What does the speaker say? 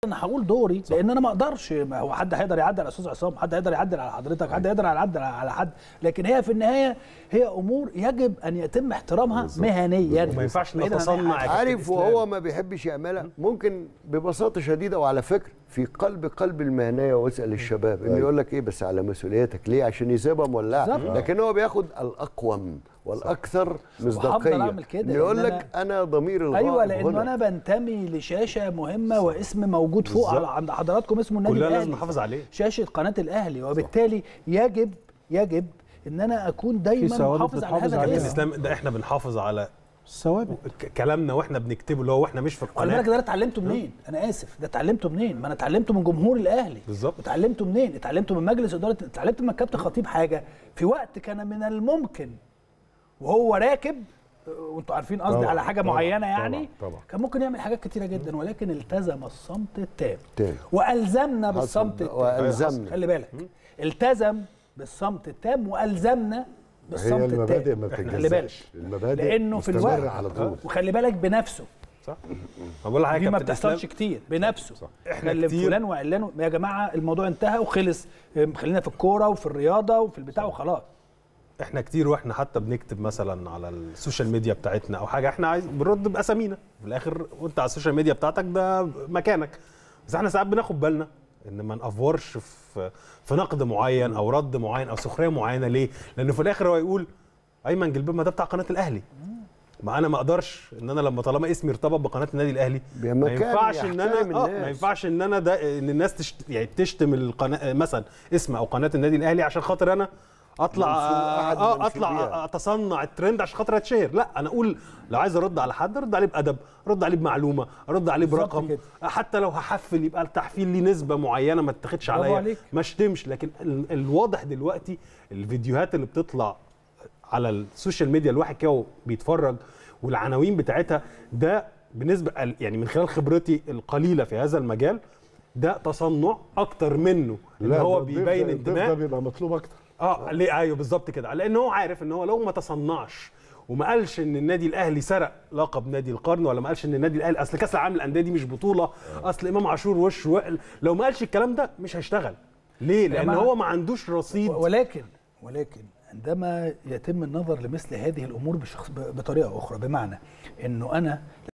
انا هقول دوري لان انا ما اقدرش ما هو حد هيقدر يعدل على استاذ عصام حد هيقدر يعدل على حضرتك حد هيقدر يعدل على حد لكن هي في النهايه هي امور يجب ان يتم احترامها مهنيا وما ينفعش بعيداً عن أي نتصنع حاجة. يا عارف كابتن وهو إسلام. ما بيحبش يعملها ممكن ببساطه شديده وعلى فكره في قلب قلب المهنيه واسال الشباب انه يقول لك ايه بس على مسؤوليتك ليه عشان يسيبها مولعه بالظبط. لكن هو بياخد الاقوم والاكثر مصداقيه أعمل كده إنه يقول لأن لك انا ضمير الغائب ايوه لانه هنا. انا بنتمي لشاشه مهمه واسم موجود فوق على عند حضراتكم اسمه النادي كلنا الاهلي لازم نحافظ عليه. شاشه قناه الاهلي وبالتالي يجب يجب ان انا اكون دايما ثوابت محافظ على بتحافظ هذا عليها. كابتن الاسم اسلام ده احنا بنحافظ على الثوابت ك- كلامنا واحنا بنكتبه اللي هو واحنا مش في خلي القناه بالك ده انا اتعلمته منين؟ انا اسف ده اتعلمته منين؟ ما انا اتعلمته من جمهور الاهلي بالظبط. اتعلمته منين؟ اتعلمته من مجلس اداره اتعلمت من كابتن خطيب حاجه في وقت كان من الممكن وهو راكب وانتوا عارفين قصدي طبعاً، على حاجه طبعاً، معينه يعني طبعاً، طبعاً. كان ممكن يعمل حاجات كتيره جدا ولكن التزم الصمت التام تام. والزمنا بالصمت حصل. التام وألزمنا. خلي بالك التزم بالصمت التام والزمنا بالصمت هي التام المبادئ ما خلي بالك بتتجزأش المبادئ لانه في مستمرة الوقت على طول وخلي بالك بنفسه صح ما بقول لحضرتك دي يا ما كابتن بتحصلش إسلام، كتير بنفسه إحنا كلم كتير- فلان وعلان يا جماعه الموضوع انتهى وخلص ام، خلينا في الكوره وفي الرياضه وفي البتاع وخلاص احنا كتير واحنا حتى بنكتب مثلا على السوشيال ميديا بتاعتنا او حاجه احنا عايز بنرد باسامينا في الاخر وانت على السوشيال ميديا بتاعتك ده مكانك بس احنا ساعات بناخد بالنا ان ما نافورش في في نقد معين او رد معين او سخريه معينه ليه؟ لانه في الاخر هو يقول ايمن جلباب ما ده بتاع قناه الاهلي ما انا ما اقدرش ان انا لما طالما اسمي ارتبط بقناه النادي الاهلي ما بمكان ينفعش ان يحترم انا اه الناس. ما ينفعش ان انا ده ان الناس تشت يعني تشتم القناه مثلا اسم او قناه النادي الاهلي عشان خاطر انا اطلع منسوب- أحد اه اطلع منسوبيها. اتصنع الترند عشان خاطر اتشهر لا انا اقول لو عايز ارد على حد ارد عليه بادب ارد عليه بمعلومه ارد عليه بالظبط برقم كده. حتى لو هحفل يبقى التحفيل ليه نسبه معينه ما تتاخدش برافو عليا عليك. ما اشتمش لكن ال- الواضح دلوقتي الفيديوهات اللي بتطلع على السوشيال ميديا الواحد كده بيتفرج والعناوين بتاعتها ده بالنسبه يعني من خلال خبرتي القليله في هذا المجال ده تصنع اكتر منه ان هو ده الضيف بيبين ده- الضيف ده انتماء بيبقى مطلوب اكتر اه ليه ايوه بالظبط كده لان هو عارف ان هو لو ما تصنعش وما قالش ان النادي الاهلي سرق لقب نادي القرن ولا ما قالش ان النادي الاهلي اصل كاس العالم للانديه دي مش بطوله اصل امام عاشور وش وقل لو ما قالش الكلام ده مش هيشتغل ليه لان جماعة، هو ما عندوش رصيد ولكن ولكن عندما يتم النظر لمثل هذه الامور بشخص ب- بطريقه اخرى بمعنى انه انا